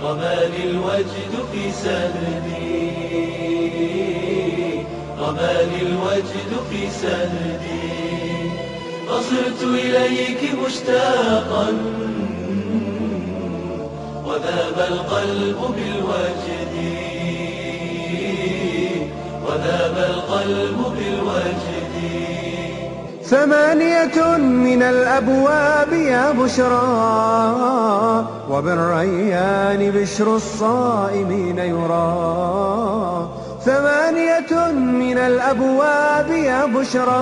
رماني الوجد في سهدي رماني الوجد في سهدي فصرت إليك مشتاقا وذاب القلب بالوجد وذاب القلب بالوجد ثمانية من الأبواب يا بشرى وبالريان بشر الصائمين يرى ثمانية من الأبواب يا بشرى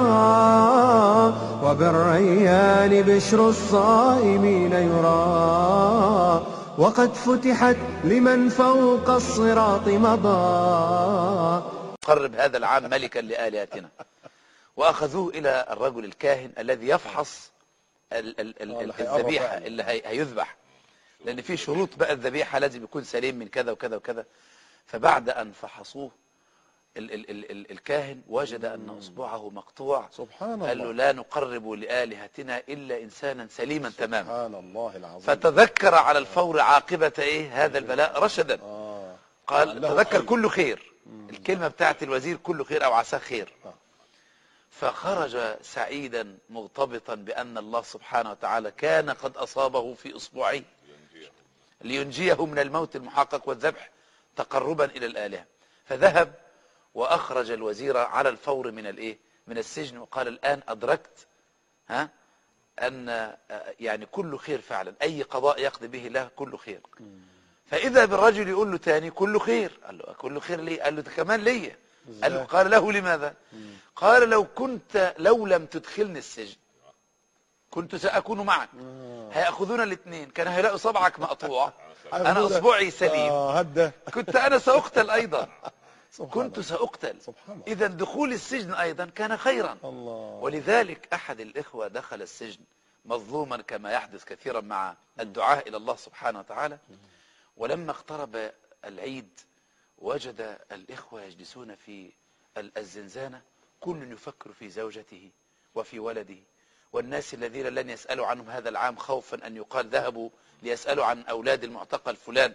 وبالريان بشر الصائمين يرى وقد فتحت لمن فوق الصراط مضى قرب هذا العام ملكا لآلهتنا وأخذوه إلى الرجل الكاهن الذي يفحص ال- ال- ال- آه، ال- اللي هيقرب الذبيحة فعلا. اللي هي- هيذبح لأن في شروط بقى الذبيحة لازم يكون سليم من كذا وكذا وكذا فبعد أن فحصوه ال ال ال ال الكاهن وجد أن أصبعه مقطوع سبحان قال له الله لا نقرب لآلهتنا إلا إنسانا سليما تماما سبحان الله العظيم فتذكر على الفور عاقبة إيه هذا البلاء رشدا آه. قال لعله تذكر خير. كل خير الكلمة بتاعت الوزير كل خير أو عساه خير آه. فخرج سعيدا مغتبطا بأن الله سبحانه وتعالى كان قد أصابه في إصبعه لينجيه من الموت المحقق والذبح تقربا إلى الآلهة فذهب وأخرج الوزير على الفور من الإيه من السجن وقال الآن أدركت ها أن آه، يعني كل خير فعلا أي قضاء يقضي به الله كل خير فإذا بالرجل يقول له تاني كل خير قال له كل خير ليه قال له ده كمان ليا قال له قال له لماذا قال لو كنت لو لم تدخلني السجن كنت سأكون معك هيأخذون الاثنين كان هيلاقوا صبعك مقطوع أنا أصبعي سليم آه هده كنت أنا سأقتل أيضا سبحان كنت الله. سأقتل سبحان الله إذا دخول السجن أيضا كان خيرا الله ولذلك أحد الإخوة دخل السجن مظلوما كما يحدث كثيرا مع الدعاء إلى الله سبحانه وتعالى ولما اقترب العيد وجد الإخوة يجلسون في ال- الزنزانة كل يفكر في زوجته وفي ولده والناس الذين لن يسألوا عنهم هذا العام خوفا أن يقال ذهبوا ليسألوا عن أولاد المعتقل فلان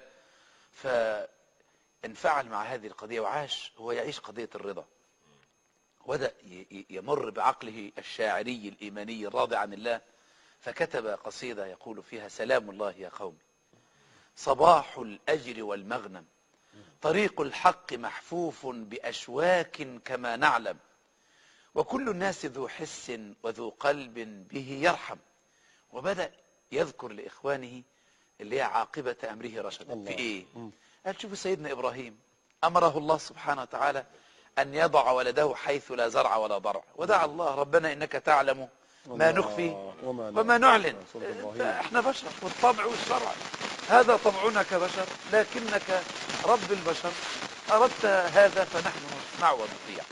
فانفعل مع هذه القضية وعاش هو يعيش قضية الرضا وبدأ ي- ي- يمر بعقله الشاعري الإيماني الراضي عن الله فكتب قصيدة يقول فيها سلام الله يا قوم صباح الأجر والمغنم طريق الحق محفوف بأشواك كما نعلم وكل الناس ذو حس وذو قلب به يرحم وبدأ يذكر لإخوانه اللي هي عاقبة أمره رشدا الله. في إيه مم. قال شوفوا سيدنا إبراهيم أمره الله سبحانه وتعالى أن يضع ولده حيث لا زرع ولا ضرع ودعا الله ربنا إنك تعلم ما الله. نخفي وما وما نعلن سورة إبراهيم. فإحنا بشر والطبع والشرع هذا طبعنا كبشر لكنك رب البشر أردت هذا فنحن نسمع ونطيع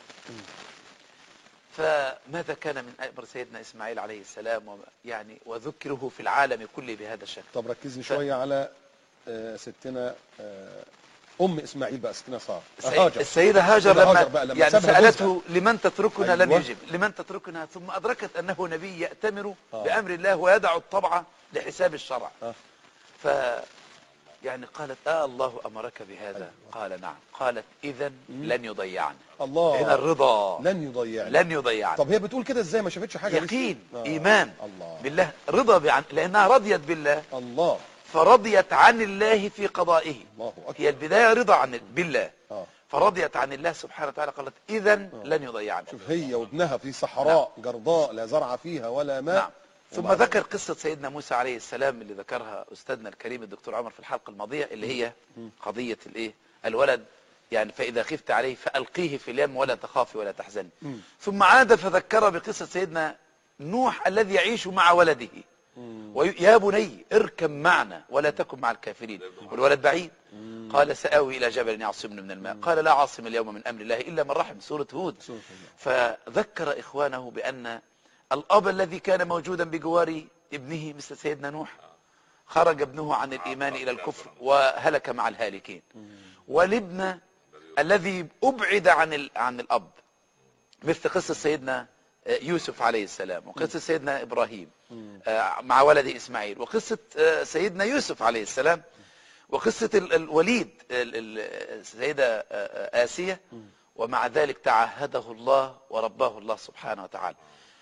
فماذا كان من أمر سيدنا إسماعيل عليه السلام وما- يعني وذكره في العالم كله بهذا الشكل طب ركزي ف- شوية على آه، ستنا آه، أم إسماعيل بقى ستنا سارة السيد- هاجر السيدة هاجر السيدة لما, هاجر بقى لما يعني سابها سألته لمن تتركنا لم أيوة. يجب لمن تتركنا ثم أدركت أنه نبي يأتمر آه. بأمر الله ويدع الطبع لحساب الشرع آه. ف يعني قالت آه الله أمرك بهذا قال نعم قالت إذا لن يضيعنا الله هنا الرضا لن يضيعنا لن يضيعنا طب هي بتقول كده ازاي ما شافتش حاجة لسه؟ يقين آه. إيمان الله بالله رضا بعن لأنها رضيت بالله الله فرضيت عن الله في قضائه الله أكبر هي البداية رضا عن بالله آه. فرضيت عن الله سبحانه وتعالى قالت إذا لن يضيعنا شوف هي وابنها في صحراء جرضاء لا زرع فيها ولا ماء نعم ثم وبعد- ذكر قصة سيدنا موسى عليه السلام اللي ذكرها أستاذنا الكريم الدكتور عمر في الحلقة الماضية اللي هي قضية الإيه الولد يعني فإذا خفت عليه فألقيه في اليم ولا تخافي ولا تحزني مم. ثم عاد فذكر بقصة سيدنا نوح الذي يعيش مع ولده ويا بني اركب معنا ولا تكن مع الكافرين والولد بعيد قال سآوي إلى جبل يعصمني من الماء قال لا عاصم اليوم من أمر الله إلا من رحم سورة هود سورة فذكر إخوانه بأن الأب الذي كان موجودا بجوار ابنه مثل سيدنا نوح خرج ابنه عن الإيمان إلى الكفر وهلك مع الهالكين والابن الذي أبعد عن ال- عن الأب مثل قصة سيدنا يوسف عليه السلام وقصة سيدنا إبراهيم آه، مع ولده إسماعيل وقصة آه، سيدنا يوسف عليه السلام وقصة ال- الوليد ال- ال- السيدة آه، آه، آسية ومع ذلك تعهده الله ورباه الله سبحانه وتعالى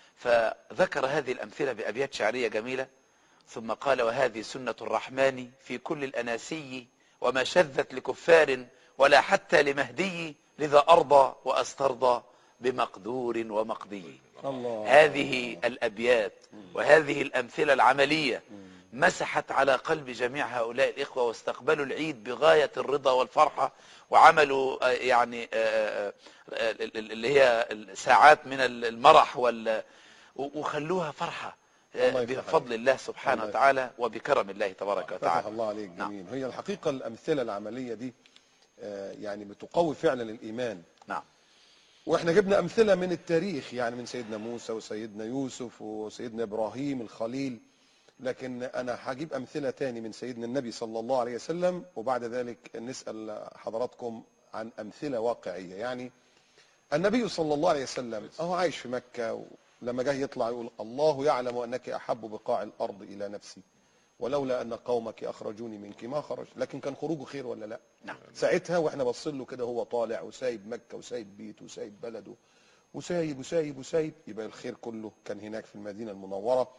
فذكر هذه الأمثلة بأبيات شعرية جميلة ثم قال وهذه سنة الرحمن في كل الأناسي وما شذت لكفار ولا حتى لمهدي لذا أرضى وأسترضى بمقدور ومقدي الله هذه الأبيات وهذه الأمثلة العملية مسحت على قلب جميع هؤلاء الإخوة واستقبلوا العيد بغاية الرضا والفرحة وعملوا آه، يعني آه، آه، آه، اللي هي ساعات من المرح وال و- وخلوها فرحة آه، الله يفتح بفضل الله سبحانه الله وتعالى وبكرم الله تبارك فتح وتعالى الله عليك نعم. جميل هي الحقيقة الأمثلة العملية دي آه، يعني بتقوي فعلا الإيمان نعم واحنا جبنا أمثلة من التاريخ يعني من سيدنا موسى وسيدنا يوسف وسيدنا إبراهيم الخليل لكن أنا هجيب أمثلة تاني من سيدنا النبي صلى الله عليه وسلم وبعد ذلك نسأل حضراتكم عن أمثلة واقعية يعني النبي صلى الله عليه وسلم أهو عايش في مكة لما جه يطلع يقول الله يعلم أنك أحب بقاع الأرض إلى نفسي ولولا أن قومك أخرجوني منك ما خرج لكن كان خروجه خير ولا لا نعم ساعتها واحنا باصين له كده هو طالع وسايب مكة وسايب بيته وسايب بلده وسايب وسايب وسايب يبقى الخير كله كان هناك في المدينة المنورة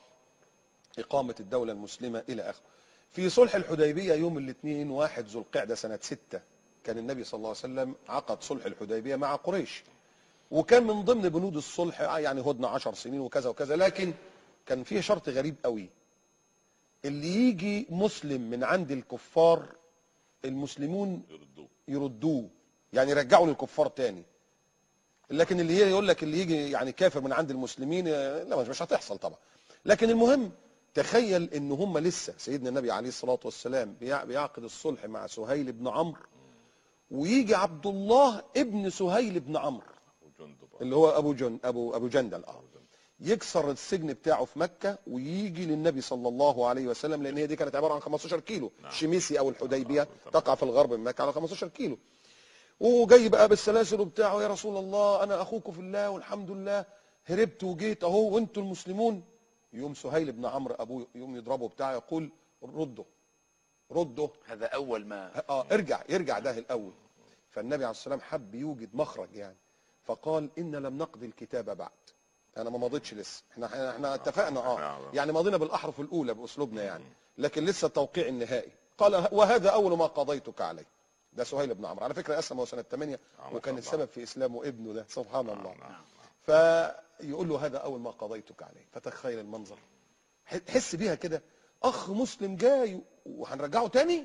إقامة الدولة المسلمة إلى آخره في صلح الحديبية يوم الاثنين واحد ذو القعدة سنة ستة كان النبي صلى الله عليه وسلم عقد صلح الحديبية مع قريش وكان من ضمن بنود الصلح يعني هدنة عشر سنين وكذا وكذا لكن كان فيه شرط غريب قوي اللي يجي مسلم من عند الكفار المسلمون يردوه يردوه يعني يرجعوا للكفار تاني لكن اللي هي يقول لك اللي يجي يعني كافر من عند المسلمين آه، لا مش هتحصل طبعا لكن المهم تخيل ان هم لسه سيدنا النبي عليه الصلاه والسلام بيع- بيعقد الصلح مع سهيل بن عمرو ويجي عبد الله ابن سهيل بن عمرو وجندب اللي هو ابو جن ابو ابو جندل اه يكسر السجن بتاعه في مكه ويجي للنبي صلى الله عليه وسلم لان هي دي كانت عباره عن 15 كيلو نعم. شميسي او الحديبيه نعم. تقع في الغرب من مكه على 15 كيلو وجاي بقى بالسلاسل بتاعه يا رسول الله انا اخوك في الله والحمد لله هربت وجيت اهو وانتم المسلمون يوم سهيل بن عمرو ابوه يوم يضربه بتاعه يقول رده رده هذا أول ما اه ارجع يرجع ده الاول فالنبي عليه السلام حب يوجد مخرج يعني فقال ان لم نقضي الكتاب بعد انا ما مضيتش لسه احنا احنا اتفقنا اه نعم. يعني ماضينا بالاحرف الاولى باسلوبنا يعني لكن لسه التوقيع النهائي قال وهذا اول ما قضيتك عليه ده سهيل بن عمرو على فكره اسلم هو سنه 8 نعم، وكان الله. السبب في اسلامه ابنه ده سبحان الله نعم نعم فيقول له هذا اول ما قضيتك عليه فتخيل المنظر حس بيها كده اخ مسلم جاي وهنرجعه تاني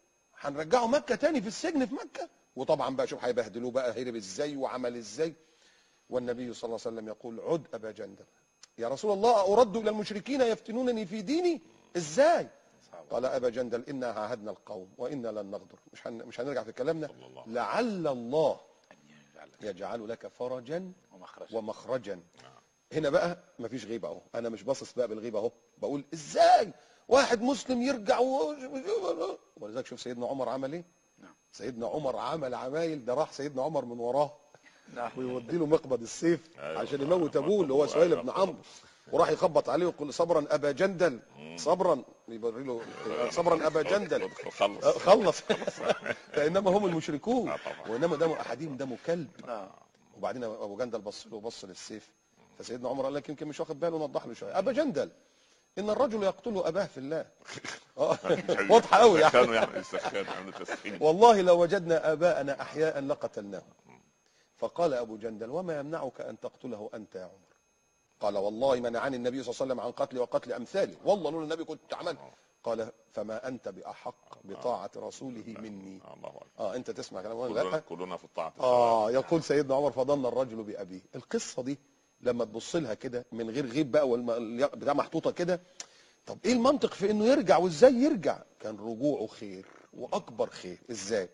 هنرجعه مكه تاني في السجن في مكه وطبعا بقى شوف هيبهدلوه بقى هرب ازاي وعمل ازاي والنبي صلى الله عليه وسلم يقول عد ابا جندل يا رسول الله ارد الى المشركين يفتنونني في ديني ازاي قال ابا جندل انا عاهدنا القوم وانا لن نغدر مش هن... مش هنرجع في كلامنا صلى الله عليه لعل الله أن يجعل يجعل لك فرجا ومخرجا ومخرجا هنا بقى مفيش غيبه اهو انا مش باصص بقى بالغيبه اهو بقول ازاي واحد مسلم يرجع و... ولذلك شوف سيدنا عمر عمل ايه نعم. سيدنا عمر عمل عمايل ده راح سيدنا عمر من وراه نعم ويودي له مقبض السيف أيوة. عشان يموت ابوه اللي هو سهيل بن عمرو وراح يخبط عليه ويقول صبرا ابا جندل صبرا يبري له صبرا ابا جندل ادخل خلص آه، خلص فانما هم المشركون آه، طبعا. وانما دم احدهم دم كلب نعم وبعدين ابو جندل بص له بص للسيف فسيدنا عمر قال لك يمكن مش واخد باله نوضح له شويه ابا جندل ان الرجل يقتل اباه في الله آه، واضحه قوي يعني كانوا يعني يسخنوا يعملوا تسخين والله لو وجدنا اباءنا احياء لقتلناهم فقال ابو جندل وما يمنعك ان تقتله انت يا عمر قال والله منعني النبي صلى الله عليه وسلم عن قتلي وقتل امثالي والله لولا النبي كنت عملت قال فما انت باحق بطاعه رسوله مني آه، الله اكبر اه انت تسمع كلام ولا كلنا لا كلنا في الطاعه اه يقول سيدنا عمر فظن الرجل بابيه القصه دي لما تبص لها كده من غير غيب بقى والم... بتاع محطوطه كده طب ايه المنطق في انه يرجع وازاي يرجع كان رجوعه خير واكبر خير ازاي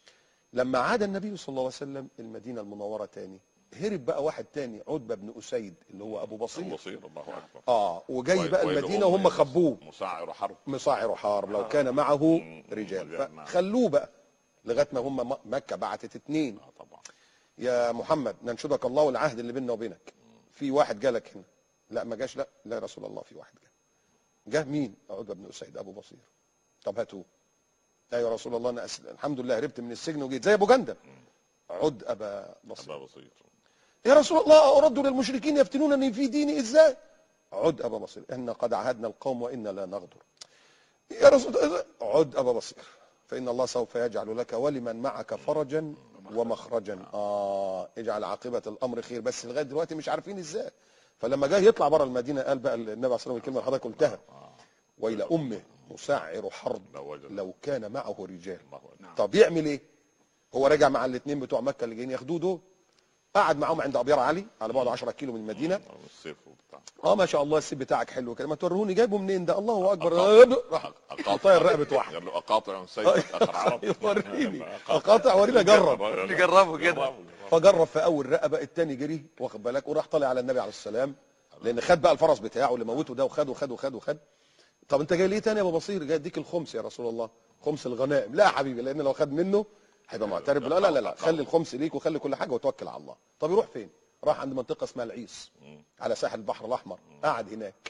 لما عاد النبي صلى الله عليه وسلم المدينه المنوره تاني هرب بقى واحد تاني عتبه بن اسيد اللي هو ابو بصير بصير الله اكبر اه وجاي بقى ويل المدينه أم وهم خبوه مساعر حرب مصاعر حرب لو كان معه مم. رجال نعم. فخلوه بقى لغايه ما هم م- مكه بعتت اتنين اه طبعا يا محمد ننشدك الله والعهد اللي بيننا وبينك في واحد جالك هنا لا ما جاش لا لا يا رسول الله في واحد جه جه مين عتبه بن اسيد ابو بصير طب هاتوه ايوه يا رسول الله انا أسل... الحمد لله هربت من السجن وجيت زي ابو جندل عد ابا بصير ابا بسيط يا رسول الله أرد للمشركين يفتنونني في ديني إزاي عد أبا بصير إن قد عهدنا القوم وإنا لا نغدر يا رسول الله عد أبا بصير فإن الله سوف يجعل لك ولمن معك فرجا ومخرجا آه اجعل عاقبة الأمر خير بس لغاية دلوقتي مش عارفين إزاي فلما جه يطلع بره المدينة قال بقى النبي عليه الصلاة والسلام الكلمة اللي حضرتك قلتها وإلى أمه مسعر حرب لو وجد. لو كان معه رجال الله أكبر. طب يعمل إيه هو راجع مع الاثنين بتوع مكة اللي جايين ياخدوه دول قعد معاهم عند ابيار علي على بعد 10 كيلو من المدينه السيف وبتاع اه ما شاء الله السيف بتاعك حلو كده ما توروني جايبه منين ده الله اكبر راح أقاطع- طاير رقبه واحد قال له اقاطع سيفك اخر عرب وريني اقاطع وريني اجرب نجربه كده. فجرب في اول رقبه التاني جري واخد بالك وراح طالع على النبي عليه السلام لان خد بقى الفرس بتاعه اللي موته ده وخد وخد وخد وخد طب انت جاي ليه تاني يا ابو بصير جاي اديك الخمس يا رسول الله خمس الغنائم لا يا حبيبي لان لو خد منه هيبقى معترف لا لا لا لا خلي الخمس ليك وخلي كل حاجه وتوكل على الله طب يروح فين راح عند منطقه اسمها العيس على ساحل البحر الاحمر قعد هناك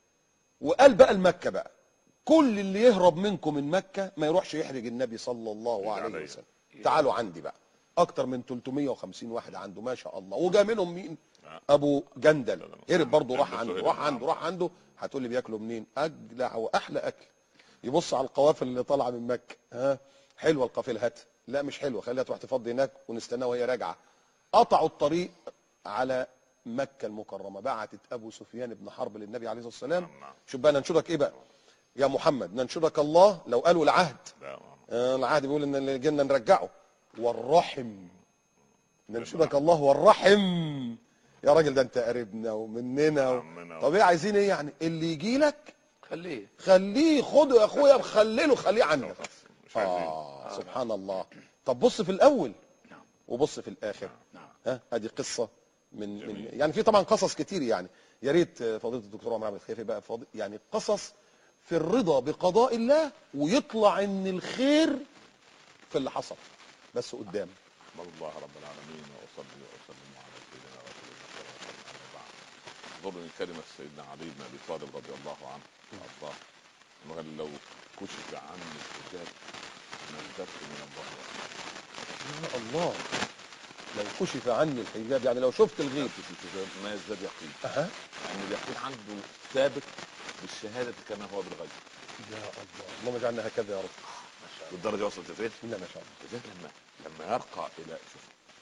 وقال بقى المكه بقى كل اللي يهرب منكم من مكه ما يروحش يحرج النبي صلى الله عليه عليه. وسلم تعالوا عندي بقى اكتر من 350 واحد عنده ما شاء الله وجا منهم مين ابو جندل هرب برضه راح عنده راح عنده راح عنده هتقول لي بياكلوا منين اجلع واحلى اكل يبص على القوافل اللي طالعه من مكه ها حلوه القافله هات لا مش حلوه خليها تروح تفضي هناك ونستناها وهي راجعه قطعوا الطريق على مكه المكرمه بعتت ابو سفيان بن حرب للنبي عليه الصلاه والسلام شوف بقى ننشدك ايه بقى يا محمد ننشدك الله لو قالوا العهد لا آه، العهد بيقول ان اللي جينا نرجعه والرحم ننشدك الله والرحم يا راجل ده انت قريبنا ومننا و... عمنا. طب ايه عايزين ايه يعني اللي يجي لك خليه خليه خده يا اخويا خلله خليه عنك مش عايزين اه سبحان الله طب بص في الاول نعم. وبص في الاخر نعم. ها ادي قصه من, من جميل. يعني في طبعا قصص كتير يعني يا ريت آه، فضيله الدكتور عمر عبد الخيفي بقى فاضي يعني قصص في الرضا بقضاء الله ويطلع ان الخير في اللي حصل بس قدام احمد الله رب العالمين واصلي واسلم على سيدنا رسول الله صلى الله عليه وسلم بعد تضرني كلمه سيدنا علي بن ابي طالب رضي الله عنه وارضاه انه قال لو كشف عني الحجاب ما ازددت من الله يا الله لو كشف عني الحجاب يعني لو شفت الغيب في الحجاب ما يزداد يقين اها يعني اليقين عنده ثابت بالشهاده كما هو بالغيب يا الله اللهم اجعلنا هكذا يا رب والدرجه وصلت لفين؟ إنا ما شاء الله لذلك لما لما يرقى الى شوف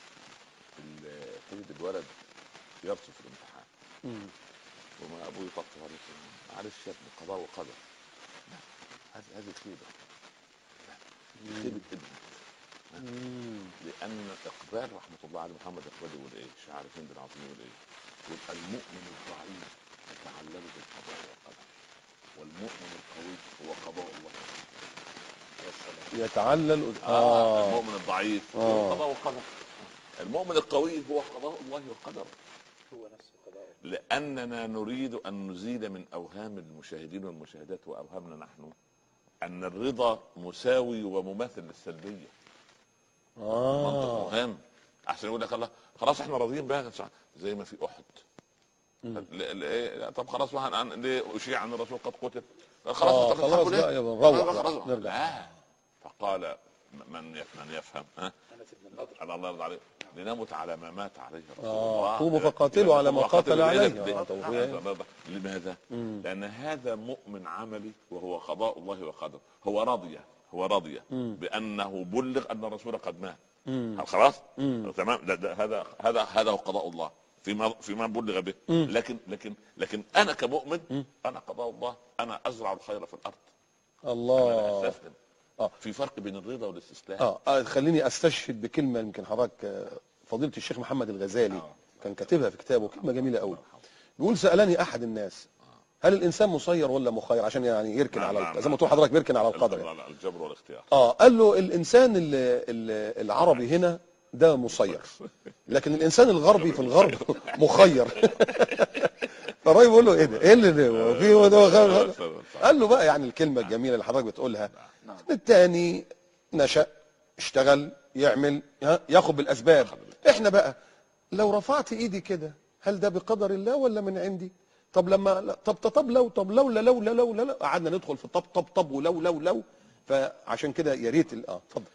ال- تجد الولد يرسم في الامتحان مم. وما ابوه يطبطب عليه يقول معلش يا ابني قضاء وقدر لا هذه هذه خيبه لا خيبه ابن مم. لان اقبال رحمه الله على محمد اقبال يقول ايه شاعر هند العظيم يقول ايه يقول المؤمن الضعيف يتعلم بالقضاء والقدر والمؤمن القوي هو قضاء الله يتعلل آه. اه المؤمن الضعيف آه. هو قضاء وقدر المؤمن القوي هو قضاء الله وقدره لأننا نريد أن نزيل من أوهام المشاهدين والمشاهدات وأوهامنا نحن أن الرضا مساوي ومماثل للسلبية منطق اه مهم أحسن يقول لك الله خلاص احنا راضيين بقى زي ما في أحد مم. لا- لا- إيه، طب خلاص ما هن- هن- ليه أشيع أن الرسول قد قتل آه، خلاص أنت خلاص بتضحكوا ليه؟ بقى يبقى نروح خلاص، بقى، خلاص. نرجع. لا فقال من يف- من يفهم ها على الله يرضى عليه لنمت على ما مات عليه رسول آه، الله قوموا فقاتلوا على ما قاتل عليه. ليه؟ آه، توفيق. لماذا؟ مم. لأن هذا مؤمن عملي وهو قضاء الله وقدره هو رضي هو رضي مم. بأنه بلغ أن الرسول قد مات مم. خلاص؟ مم. تمام ده ده هذا هذا هذا هو قضاء الله فيما فيما بلغ به مم. لكن لكن لكن انا كمؤمن انا قضاء الله انا ازرع الخير في الارض انا الله استسلم آه. في فرق بين الرضا والاستسلام اه آه، خليني استشهد بكلمه يمكن حضرتك آه، فضيله الشيخ محمد الغزالي كان كاتبها في كتابه كلمه جميله قوي بيقول سالني احد الناس هل الانسان مسير ولا مخير عشان يعني يركن نعم، على نعم، زي ما نعم. تقول حضرتك بيركن على القدر يعني. لا، لا، الجبر والاختيار اه قال له الانسان ال- ال- العربي هنا ده مسير لكن الانسان الغربي في الغرب مخير فالراجل بيقول له ايه ده؟ ايه اللي ده؟ في هو ده غ- غ- قال له بقى يعني الكلمه الجميله اللي حضرتك بتقولها التاني نشأ اشتغل يعمل ها، ياخد بالاسباب احنا بقى لو رفعت ايدي كده هل ده بقدر الله ولا من عندي طب لما لا- طب طب طب لو طب لولا لولا لولا لو قعدنا ندخل في طب طب طب ولو لو لو فعشان كده يا ريت ال- اه اتفضل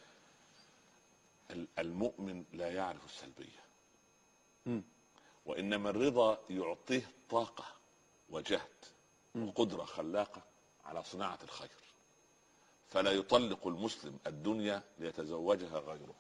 ال- المؤمن لا يعرف السلبيه مم. وانما الرضا يعطيه طاقه وجهد وقدره خلاقه على صناعه الخير فلا يطلق المسلم الدنيا ليتزوجها غيره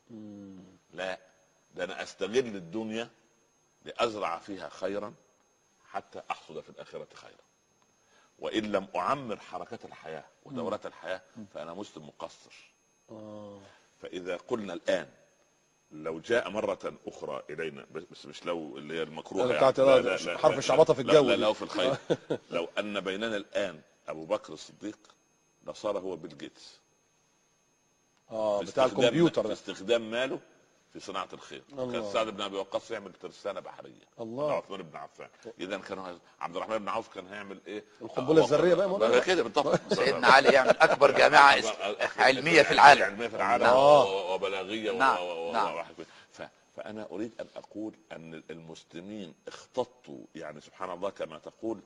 لا ده انا استغل الدنيا لازرع فيها خيرا حتى احصد في الاخره خيرا وان لم اعمر حركه الحياه ودورات الحياه فانا مسلم مقصر اه فاذا قلنا الان لو جاء مرة أخرى إلينا بس- بس مش لو اللي هي المكروهة لا، بتاعت لا، لا، لا، لا، حرف لا، الشعبطة في لا، الجو لا دي. لا في الخير لو أن بيننا الآن أبو بكر الصديق لصار هو بيل جيتس اه في بتاع استخدام- الكمبيوتر في ده استخدام ماله في صناعة الخير الله. كان سعد بن أبي وقاص يعمل ترسانة بحرية الله. عثمان بن عفان إذا كان هذا- عبد الرحمن بن عوف كان هيعمل إيه القنبلة الذرية بقى مولانا. بقى كده بالضبط سيدنا علي يعمل اكبر جامعه اس- علميه في العالم علميه في العالم نعم. و- وبلاغيه و- نعم. و- و- نعم. وواحد كده. ف- فانا اريد ان اقول ان المسلمين اختطوا يعني سبحان الله كما تقول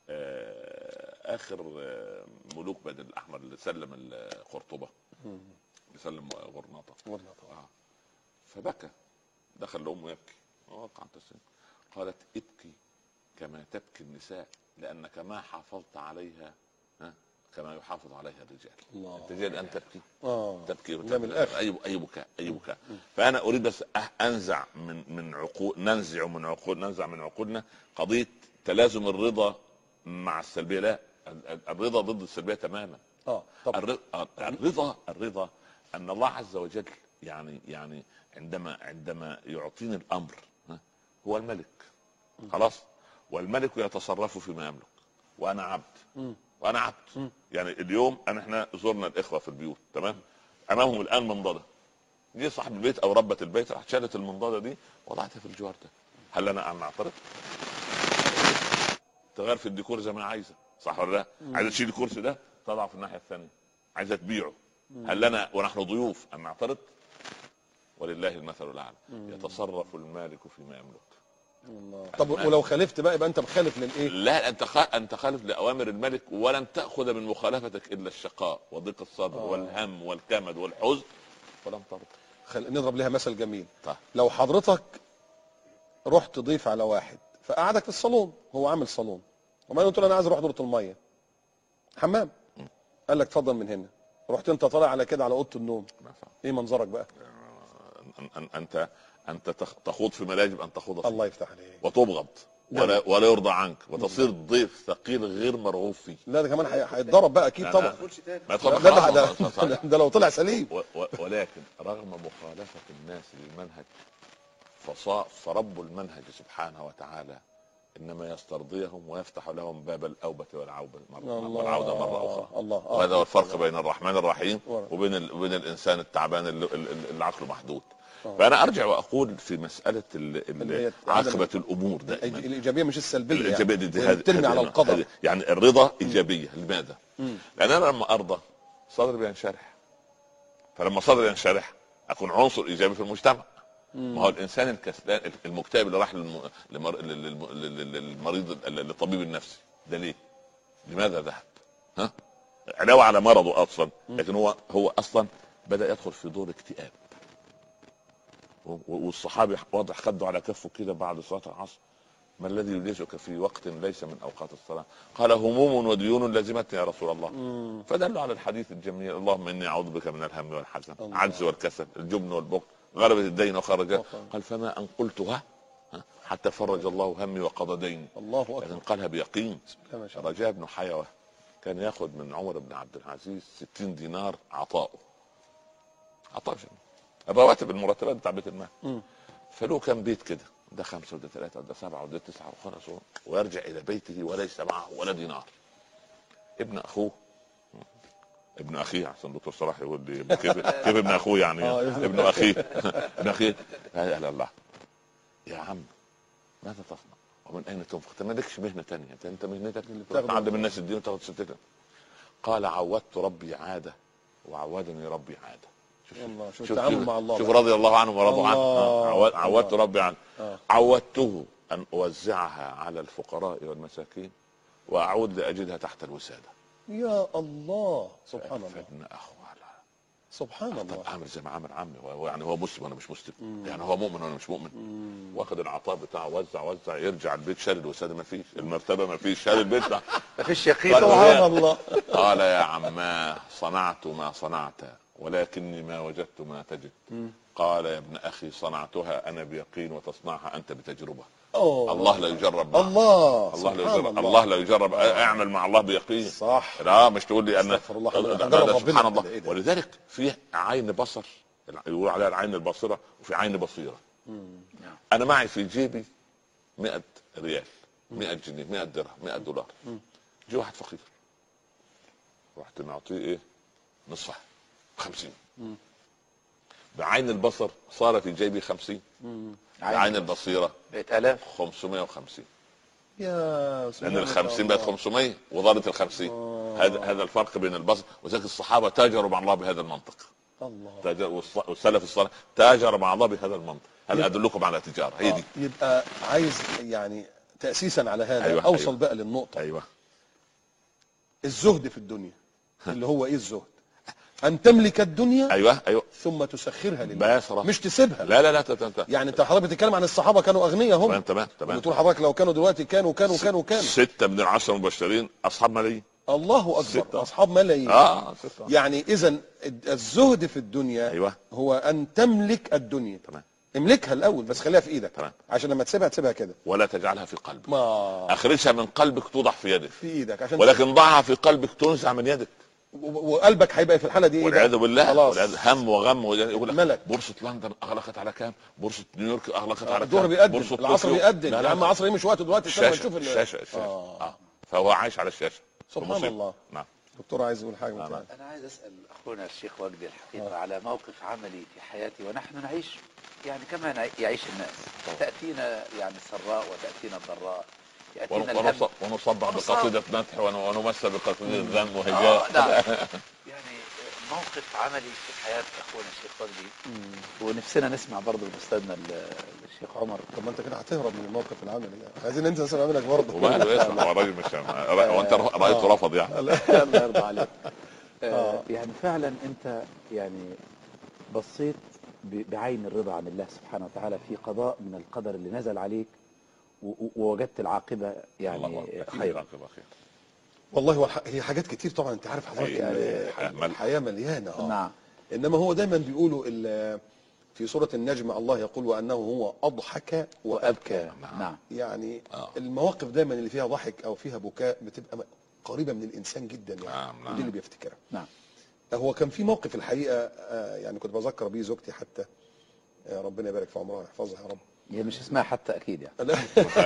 آه، اخر آه، ملوك بني الاحمر اللي سلم ال- قرطبه اللي سلم غرناطه والله آه. فبكى دخل لامه يبكي وقع تسليم قالت ابكي كما تبكي النساء لانك ما حافظت عليها ها كما يحافظ عليها الرجال الله. انت جاي الان تبكي اه تبكي ده من الآخر. اي اي بكاء اي بكاء فانا اريد بس أه- انزع من من عقول ننزع من عقول ننزع من عقولنا قضيه تلازم الرضا مع السلبيه لا ال- ال- الرضا ضد السلبيه تماما اه طب الر- الرضا الرضا ان الله عز وجل يعني يعني عندما عندما يعطيني الامر ها، هو الملك خلاص والملك يتصرف فيما يملك وانا عبد وانا عبد يعني اليوم انا احنا زرنا الاخوه في البيوت تمام امامهم الان منضده جه صاحب البيت او ربة البيت راح شالت المنضده دي وضعتها في الجوار ده هل انا ان اعترض؟ تغير في الديكور زي ما انا عايزه صح ولا لا؟ عايزه تشيل الكرسي ده تضعه في الناحيه الثانيه عايزه تبيعه هل لنا ونحن ضيوف ان نعترض؟ ولله المثل الاعلى يتصرف المالك فيما يملك الله. طب ولو خالفت بقى يبقى انت مخالف للايه لا انت خ... انت خالف لاوامر الملك ولن تاخذ من مخالفتك الا الشقاء وضيق الصدر آه. والهم والكمد والحزن ولم ترضى خل... نضرب لها مثل جميل طيب. لو حضرتك رحت ضيف على واحد فقعدك في الصالون هو عامل صالون وبعدين قلت له انا عايز اروح دوره الميه حمام قال لك اتفضل من هنا رحت انت طالع على كده على اوضه النوم ما ينفع. ايه منظرك بقى أن- أن- انت انت تخ- تخوض فيما لا يجب ان تخوض فيه الله يفتح عليك وتبغض ولا ولا يرضى عنك وتصير ضيف ثقيل غير مرغوب فيه لا ده كمان هي- هيتضرب بقى اكيد لا، طبعا لا. ما لا يدخل ده, خلاص، ده, خلاص، خلاص، ده, ده لو طلع سليم و- و- ولكن رغم مخالفة الناس للمنهج فصا- فرب المنهج سبحانه وتعالى انما يسترضيهم ويفتح لهم باب الاوبة والعودة مرة الله. والعودة مرة اخرى الله آه. وهذا هو الفرق بين الرحمن الرحيم ورا. وبين ال... وبين الانسان التعبان اللي, اللي اللي عقله محدود فانا ارجع واقول في مساله ال... اللي هي ال... عدم- عاقبه الامور دائما الايجابيه مش السلبيه الايجابيه يعني. دي يعني هذه- بترمي هذه- على هذه- القدر يعني الرضا ايجابيه لماذا؟ لان انا لما ارضى صدري بينشرح فلما صدري ينشرح اكون عنصر ايجابي في المجتمع ما هو الانسان الكسلان المكتئب اللي راح للم... لمر... للم... لل- للمريض للطبيب النفسي ده ليه؟ لماذا ذهب؟ ها؟ علاوه على مرضه اصلا لكن هو هو اصلا بدا يدخل في دور اكتئاب و- والصحابي واضح خده على كفه كده بعد صلاه العصر ما الذي يجلسك في وقت ليس من اوقات الصلاه؟ قال هموم وديون لازمتني يا رسول الله. فدلوا على الحديث الجميل اللهم اني اعوذ بك من الهم والحزن، الله. العجز والكسل، الجبن والبخل، غلبة الدين وخرج وخرج. قال فما ان قلتها ها، حتى فرج الله همي وقضى ديني. الله لكن اكبر قالها بيقين. لا ما شاء الله رجاء بن حيوه كان ياخذ من عمر بن عبد العزيز 60 دينار عطاؤه. عطاء شنو؟ الرواتب المرتبات بتاع بيت المال. مم. فله كان بيت كده ده خمسة وده ثلاثة وده سبعة وده تسعة وخلاص هو- ويرجع إلى بيته وليس معه ولا دينار ابن أخوه ابن أخيه عشان دكتور صلاح يقول لي كيف كيف ابن أخوه يعني آه، ابن ابن أخيه ابن أخيه لا إله الله يا عم ماذا تصنع؟ ومن أين تنفق؟ أنت مالكش مهنة ثانية أنت أنت مهنتك بتاخده. تعلم الناس الدين وتاخد ستتك قال عودت ربي عادة وعودني ربي عادة شوف الله شوف شوف التعامل شوف, مع الله شوف بقى. رضي الله عنه ورضوا عنه الله. آه، عود- عودت الله. ربي عنه آه. عودته ان اوزعها على الفقراء والمساكين واعود لاجدها تحت الوساده يا الله سبحان الله فابن اخوه لا. سبحان طب الله عامل زي ما عامل عمي هو يعني هو مسلم وانا مش مسلم يعني هو مؤمن وانا مش مؤمن واخد العطاء بتاعه وزع وزع يرجع البيت شال الوساده ما فيش المرتبه ما فيش شال البيت لا. مفيش يقين قال له سبحان يا- الله قال يا عماه صنعت ما صنعت ولكني ما وجدت ما تجد قال يا ابن اخي صنعتها انا بيقين وتصنعها انت بتجربه أوه. الله لا يجرب معه. الله الله لا سبحان يجرب الله لا يجرب اعمل مع الله بيقين صح لا مش تقول لي ان استغفر الله. لا، لا، نجرب لا، ربنا سبحان كده، الله إيه ده؟ ولذلك في عين بصر يقول عليها العين البصيره وفي عين بصيره انا معي في جيبي 100 ريال 100 جنيه 100 درهم 100 دولار جه واحد فقير رحت معطيه ايه نصفها 50 بعين البصر صار في جيبي 50 بعين البصيره بقت الاف 550 يا لان ال 50 بقت 500 وضرت ال 50 هذا هذا الفرق بين البصر وذلك الصحابه تاجروا مع الله بهذا المنطق الله تاجر والص- والسلف الصالح تاجر مع الله بهذا المنطق هل ادلكم على تجاره هي دي يبقى عايز يعني تأسيسا على هذا أيوة، أوصل أيوة. بقى للنقطة ايوه الزهد في الدنيا اللي هو إيه الزهد أن تملك الدنيا ايوه ايوه ثم تسخرها لله بس خلاص. مش تسيبها لا لا لا ت- ت- ت- يعني انت حضرتك بتتكلم عن الصحابه كانوا اغنياء هم تمام تمام تمام بتقول حضرتك لو كانوا دلوقتي كانوا كانوا كانوا كانوا ستة من العشرة المبشرين أصحاب ملايين الله اكبر ستة. اصحاب ملايين اه ستة يعني اذا الزهد في الدنيا أيوة. هو ان تملك الدنيا تمام املكها الاول بس خليها في ايدك تمام. عشان لما تسيبها تسيبها كده ولا تجعلها في قلبك ما أخرجها من قلبك توضع في يدك في ايدك عشان ولكن ضعها في قلبك تنزع من يدك و- و- وقلبك هيبقى في الحاله دي ايه والعياذ بقى؟ بالله خلاص والعياذ- هم وغم وج- يقول لك ملك. بورصة لندن أغلقت على كام؟ بورصة نيويورك أغلقت على كام؟ الظهر بيقدم بورصة العصر طوكيو- بيقدم لا يا لا عم عصر ايه مش وقت دلوقتي استنى الشاشة نشوف ال- الشاشة الشاشة آه. آه. فهو عايش على الشاشة سبحان المصيبة. الله. نعم دكتور عايز يقول حاجه نعم. تعالى. أنا عايز أسأل أخونا الشيخ وجدي الحقيقة على موقف عملي في حياتي ونحن نعيش يعني كما نع- يعيش الناس تأتينا يعني السراء وتأتينا الضراء يأتينا ون- الهم ونص- ونصبع ونصاب. بقصيدة مدح ون- ونمثل بقصيدة ذم آه وهجاء نعم يعني موقف عملي في حياة أخونا الشيخ وجدي ونفسنا نسمع برضه من أستاذنا ال- الشيخ عمر طب ما انت كده هتهرب من الموقف العملي ده عايزين ننسى نسمع منك برضه وماله ايه هو الراجل مش وانت رايته رفض يعني الله يرضى عليك آه يعني فعلا انت يعني بصيت ب- بعين الرضا عن الله سبحانه وتعالى في قضاء من القدر اللي نزل عليك و- و- ووجدت العاقبة الله يعني أكبر. خيرا عاقبة خير. والله هو الح- هي حاجات كتير طبعا انت عارف حضرتك هي- يعني الحياة مل- الحياه مليانه اه نعم انما هو دايما بيقولوا ال- في سوره النجم الله يقول وانه هو اضحك وابكى وأبكى نعم يعني آه. المواقف دايما اللي فيها ضحك او فيها بكاء بتبقى م- قريبه من الانسان جدا يعني نعم، نعم. ودي اللي بيفتكرها نعم هو كان في موقف الحقيقه آه، يعني كنت بذكر بيه زوجتي حتى آه، ربنا يبارك في عمرها ويحفظها يا رب هي مش اسمها حتى أكيد يعني لا.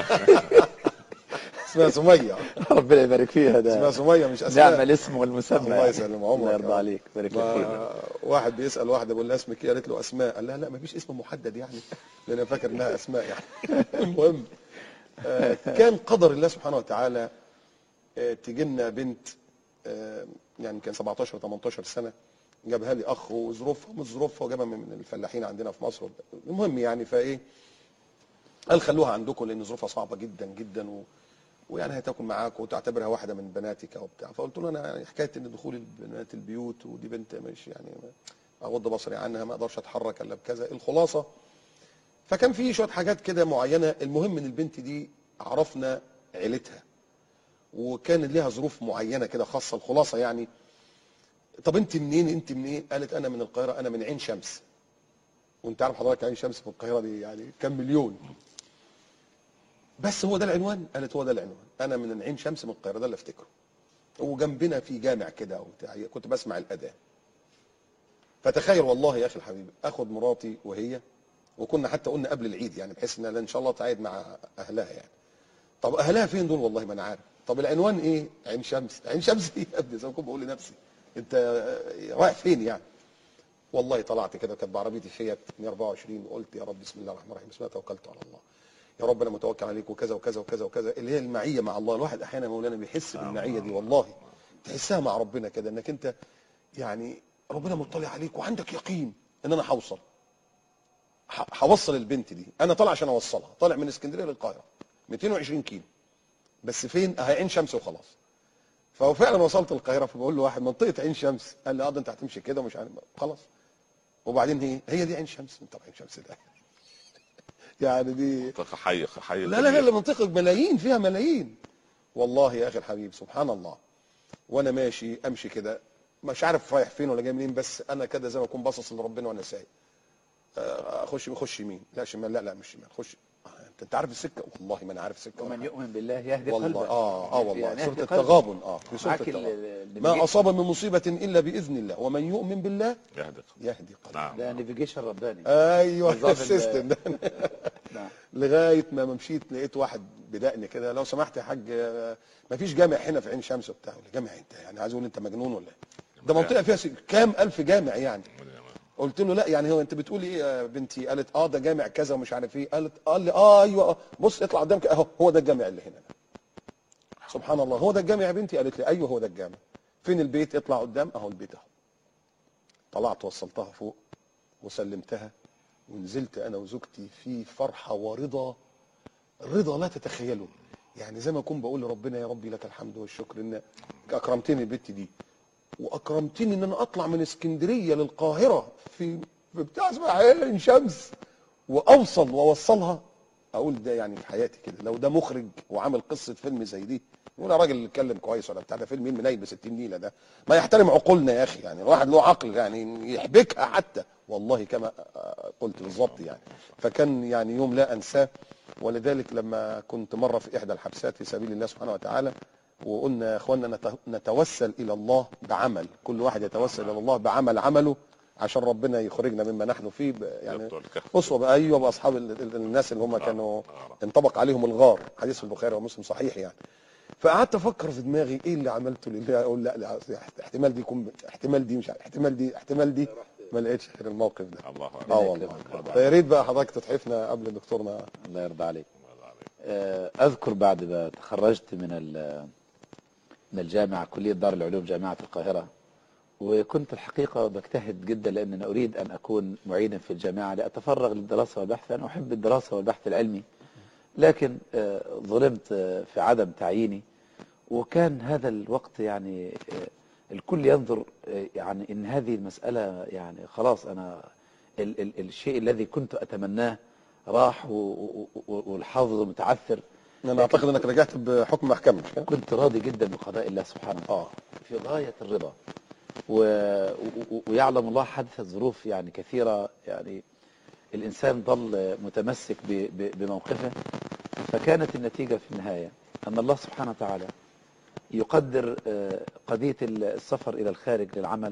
اسمها سميه ربنا يبارك فيها اسمها ده سميه مش اسماء نعم الاسم والمسمى الله يعني. يسلم عمرك الله يا يرضى رب. عليك بارك لك فيك. ما واحد بيسال واحده بيقول لها اسمك ايه قالت له اسماء قال لها لا مفيش اسم محدد يعني لان انا فاكر انها اسماء يعني المهم آه، كان قدر الله سبحانه وتعالى آه، تجي لنا بنت آه، يعني كان 17 18 سنه جابها لي اخ وظروفها مش ظروفها وجابها من الفلاحين عندنا في مصر المهم يعني فايه قال خلوها عندكم لان ظروفها صعبه جدا جدا و... ويعني هتاكل معاك وتعتبرها واحده من بناتك او بتاع فقلت له انا يعني حكايه ان دخول البنات البيوت ودي بنت مش يعني اغض بصري عنها ما اقدرش اتحرك الا بكذا الخلاصه فكان في شويه حاجات كده معينه المهم ان البنت دي عرفنا عيلتها وكان ليها ظروف معينه كده خاصه الخلاصه يعني طب انت منين انت منين قالت انا من القاهره انا من عين شمس وانت عارف حضرتك عين شمس في القاهره دي يعني كام مليون بس هو ده العنوان قالت هو ده العنوان انا من عين شمس من القاهره ده اللي افتكره وجنبنا في جامع كده وبتاع كنت بسمع الاذان فتخيل والله يا اخي الحبيب اخد مراتي وهي وكنا حتى قلنا قبل العيد يعني بحيث انها ان شاء الله تعيد مع اهلها يعني طب اهلها فين دول والله ما انا عارف طب العنوان ايه عين شمس عين شمس ايه يا ابني زي ما كنت بقول لنفسي انت رايح فين يعني والله طلعت كده كانت بعربيتي فيات 124 وقلت يا رب بسم الله الرحمن الرحيم بسم الله توكلت على الله يا رب انا متوكل عليك وكذا وكذا وكذا وكذا اللي هي المعيه مع الله الواحد احيانا يا مولانا بيحس بالمعيه دي والله تحسها مع ربنا كده انك انت يعني ربنا مطلع عليك وعندك يقين ان انا هوصل ح- هوصل البنت دي انا طالع عشان اوصلها طالع من اسكندريه للقاهره 220 كيلو بس فين اهي عين شمس وخلاص فهو فعلا وصلت القاهره فبقول له واحد منطقه عين شمس قال لي اه ده انت هتمشي كده ومش عارف خلاص وبعدين هي هي دي عين شمس طب عين شمس ده يعني دي منطقه حي حي لا لا لا منطقه ملايين فيها ملايين والله يا اخي الحبيب سبحان الله وانا ماشي امشي كده مش عارف رايح فين ولا جاي منين بس انا كده زي ما اكون باصص لربنا وانا سايق آه، اخش اخش يمين لا شمال لا لا مش شمال خش آه، انت انت عارف السكه والله ما انا عارف السكه ومن يؤمن بالله يهدي قلبه والله اه اه والله يعني سوره يهدي التغابن اه في سوره معاك ال- التغابن ال- ما النافيجيشن- اصاب من مصيبه الا باذن الله ومن يؤمن بالله يهدي يهدي قلبه نعم ده نافيجيشن رباني ايوه نظام ال- السيستم ده نعم. لغايه ما ما مشيت لقيت واحد بدقني كده لو سمحت يا حاج آه، ما فيش جامع هنا في عين شمس وبتاع ولا جامع انت يعني عايز اقول انت مجنون ولا إيه؟ ده منطقه فيها س- كام الف جامع يعني قلت له لا يعني هو انت بتقولي ايه يا بنتي قالت اه ده جامع كذا ومش عارف ايه قالت قال لي اه ايوه آه. بص اطلع قدامك اهو هو ده الجامع اللي هنا ده. سبحان الله هو ده الجامع يا بنتي قالت لي ايوه هو ده الجامع فين البيت اطلع قدام اهو البيت اهو طلعت وصلتها فوق وسلمتها ونزلت انا وزوجتي في فرحه ورضا رضا لا تتخيله يعني زي ما اكون بقول لربنا يا ربي لك الحمد والشكر ان اكرمتني البت دي واكرمتني ان انا اطلع من اسكندريه للقاهره في في بتاع اسمها عين شمس واوصل واوصلها اقول ده يعني في حياتي كده لو ده مخرج وعامل قصه فيلم زي دي يقول يا راجل اللي اتكلم كويس ولا بتاع ده فيلم مين منيل ب 60 نيله ده ما يحترم عقولنا يا اخي يعني الواحد له عقل يعني يحبكها حتى والله كما آه، قلت بالظبط يعني فكان يعني يوم لا انساه ولذلك لما كنت مره في احدى الحبسات في سبيل الله سبحانه وتعالى وقلنا يا اخوانا نت- نتوسل الى الله بعمل كل واحد يتوسل الى الله بعمل عمله عشان ربنا يخرجنا مما نحن فيه ب- يعني يبطل الكهف. اسوه بقى ايوه باصحاب ال- ال- الناس اللي هم كانوا انطبق عليهم الغار حديث في البخاري ومسلم صحيح يعني فقعدت افكر في دماغي ايه اللي عملته لله اقول لا, لا احتمال دي يكون احتمال دي مش عارف احتمال دي احتمال دي ما لقيتش غير الموقف ده الله اه اكبر والله فيا ريت بقى حضرتك تتحفنا قبل دكتورنا الله يرضى عليك آه، اذكر بعد ما تخرجت من ال- من الجامعه كليه دار العلوم جامعه القاهره وكنت الحقيقه بجتهد جدا لان انا اريد ان اكون معيدا في الجامعه لاتفرغ للدراسه والبحث انا احب الدراسه والبحث العلمي لكن آه، ظلمت آه، في عدم تعييني وكان هذا الوقت يعني آه، الكل ينظر آه، يعني ان هذه المساله يعني خلاص انا ال ال الشيء الذي كنت اتمناه راح و- و- و- والحظ متعثر انا اعتقد انك رجعت بحكم محكمه مش كده؟ كنت راضي جدا بقضاء الله سبحانه وتعالى اه في غاية الرضا و... و... ويعلم الله حدثت ظروف يعني كثيرة يعني الإنسان ظل متمسك ب... ب... بموقفه فكانت النتيجة في النهاية أن الله سبحانه وتعالى يقدر آه، قضية السفر إلى الخارج للعمل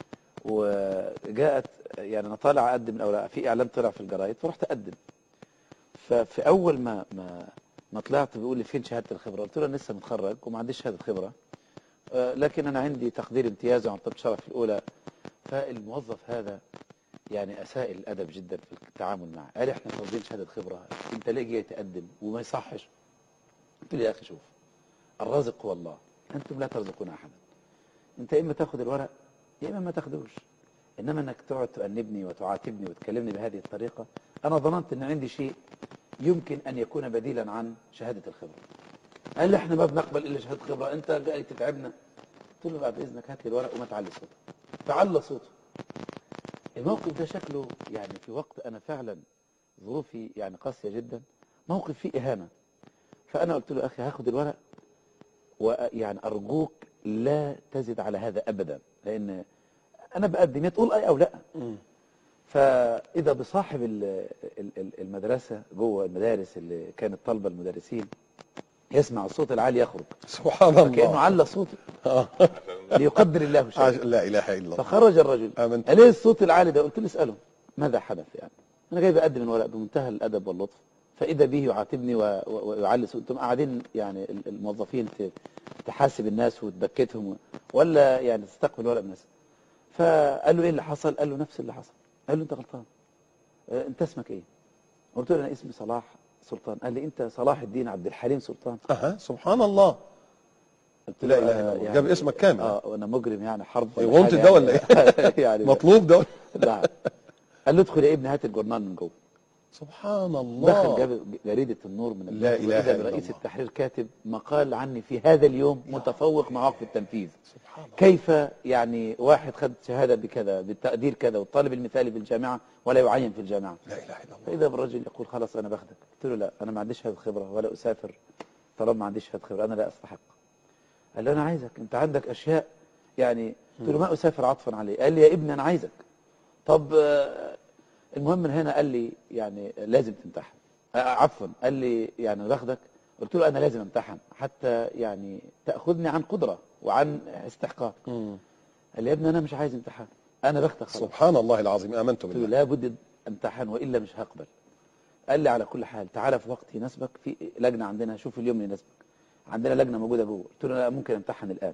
وجاءت يعني أنا طالع أقدم الأوراق في إعلان طلع في الجرايد فرحت أقدم ففي أول ما ما ما طلعت بيقول لي فين شهادة الخبرة قلت له أنا لسه متخرج وما عنديش شهادة خبرة آه، لكن انا عندي تقدير امتياز وعطيت شرف الاولى فالموظف هذا يعني اساء الادب جدا في التعامل معه قال احنا طالبين شهاده خبره انت ليه جاي تقدم وما يصحش قلت له يا اخي شوف الرازق هو الله انتم لا ترزقون احدا انت يا اما تاخد الورق يا اما ما تاخدوش انما انك تقعد تؤنبني وتعاتبني وتكلمني بهذه الطريقه انا ظننت ان عندي شيء يمكن ان يكون بديلا عن شهاده الخبره قال لي احنا ما بنقبل الا شهاده خبره انت جاي تتعبنا قلت له بعد اذنك هات لي الورق وما تعلي صوتك فعلى صوته الموقف ده شكله يعني في وقت انا فعلا ظروفي يعني قاسيه جدا موقف فيه اهانه فانا قلت له اخي هاخد الورق ويعني ارجوك لا تزد على هذا ابدا لان انا بقدم يا تقول اي او لا فاذا بصاحب ال- ال- ال- المدرسه جوه المدارس اللي كانت طالبه المدرسين يسمع الصوت العالي يخرج سبحان كانه الله على صوته آه. ليقدر الله عاش- شيئا لا اله الا الله فخرج الرجل آمنت. قال ايه الصوت العالي ده قلت له اساله ماذا حدث يعني انا جاي بقدم الورق بمنتهى الادب واللطف فاذا به يعاتبني و- و- ويعلي صوته انتم قاعدين يعني ال- الموظفين ت- تحاسب الناس وتبكتهم ولا يعني تستقبل الورق من الناس فقال له ايه اللي حصل قال له نفس اللي حصل قال له انت غلطان آه، انت اسمك ايه قلت له انا اسمي صلاح سلطان قال لي انت صلاح الدين عبد الحليم سلطان اها سبحان الله قلت لا له إله إلا آه، الله. يعني- جاب اسمك كامل. اه وانا مجرم يعني حرب إيه، ولا wanted حاجة ده ولا يعني- يعني مطلوب ده لا قال له ادخل يا ابني هات الجورنال من جوه سبحان الله دخل جاب جريدة النور من لا البلد إله وإذا إلا برئيس الله. التحرير كاتب مقال عني في هذا اليوم متفوق مع وقف التنفيذ سبحان الله كيف يعني واحد خد شهادة بكذا بالتقدير كذا والطالب المثالي في الجامعة ولا يعين في الجامعة لا اله الا الله فإذا بالرجل يقول خلاص أنا باخدك قلت له لا أنا ما عنديش هذه الخبرة ولا أسافر طالما ما عنديش هذه الخبرة أنا لا أستحق قال لي أنا عايزك أنت عندك أشياء يعني قلت له ما أسافر عطفا عليه قال لي يا ابني أنا عايزك طب آه، المهم من هنا قال لي يعني لازم تمتحن آه، عفوا قال لي يعني باخدك قلت له أنا لازم امتحن حتى يعني تأخذني عن قدرة وعن استحقاق مم. قال لي يا ابني أنا مش عايز امتحان أنا باخدك خلاص سبحان الله العظيم امنت قلت له بالله لابد امتحن والا مش هقبل قال لي على كل حال تعالى في وقت يناسبك في لجنه عندنا شوف اليوم اللي يناسبك عندنا لجنه موجوده جوه قلت له لا ممكن امتحن الان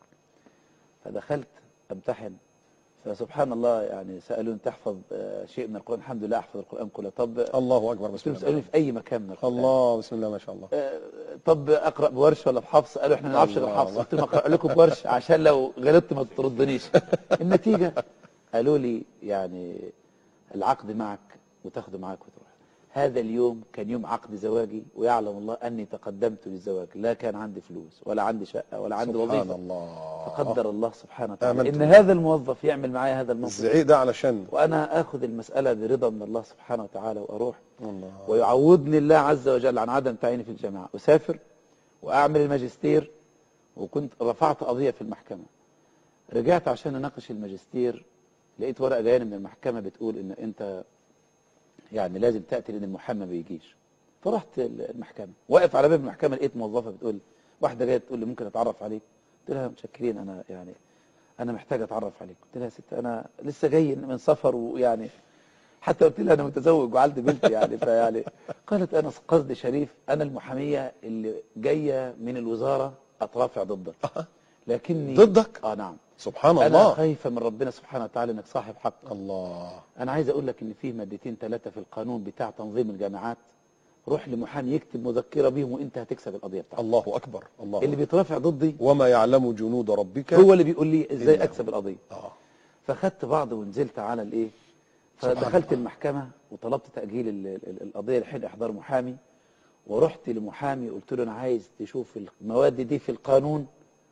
فدخلت امتحن فسبحان الله يعني سالوني تحفظ آه، شيء من القران الحمد لله احفظ القران كله طب الله اكبر قلت بسم لهم الله سالوني في اي مكان من القران الله بسم الله ما شاء الله آه، طب اقرا بورش ولا بحفص قالوا احنا ما نعرفش غير الله حفص الله. قلت لهم اقرا لكم بورش عشان لو غلطت ما تردنيش النتيجه قالوا لي يعني العقد معك وتاخده معك وتروح هذا اليوم كان يوم عقد زواجي ويعلم الله اني تقدمت للزواج لا كان عندي فلوس ولا عندي شقه ولا عندي سبحان وظيفه الله فقدر الله سبحانه وتعالى آمنت ان بالله. هذا الموظف يعمل معايا هذا الموقف الزعيق ده علشان وانا اخذ المساله برضا من الله سبحانه وتعالى واروح الله ويعوضني الله عز وجل عن عدم تعييني في الجامعة أسافر وأعمل الماجستير وكنت رفعت قضية في المحكمة رجعت عشان أناقش الماجستير لقيت ورقة جاية من المحكمة بتقول إن أنت يعني لازم تأتي لأن المحامي ما بيجيش فرحت المحكمة واقف على باب المحكمة لقيت موظفة بتقول واحدة جاية تقول لي ممكن أتعرف عليك قلت لها متشكرين أنا يعني أنا محتاج أتعرف عليك قلت لها يا ست أنا لسه جاي من سفر ويعني حتى قلت لها انا متزوج وعندي بنت يعني فيعني قالت انا قصدي شريف انا المحاميه اللي جايه من الوزاره اترافع ضدك لكني ضدك؟ اه نعم سبحان انا الله خايفه من ربنا سبحانه وتعالى انك صاحب حق الله انا عايز اقول لك ان في مادتين ثلاثه في القانون بتاع تنظيم الجامعات روح لمحامي يكتب مذكره بيهم وانت هتكسب القضيه بتاعتك الله اكبر الله اللي بيترافع ضدي وما يعلم جنود ربك هو اللي بيقول لي ازاي إلا اكسب القضيه آه. فخدت بعض ونزلت على الايه سبحان فدخلت الله. المحكمة وطلبت تأجيل ال- ال- القضية لحين إحضار محامي ورحت لمحامي قلت له أنا عايز تشوف المواد دي في القانون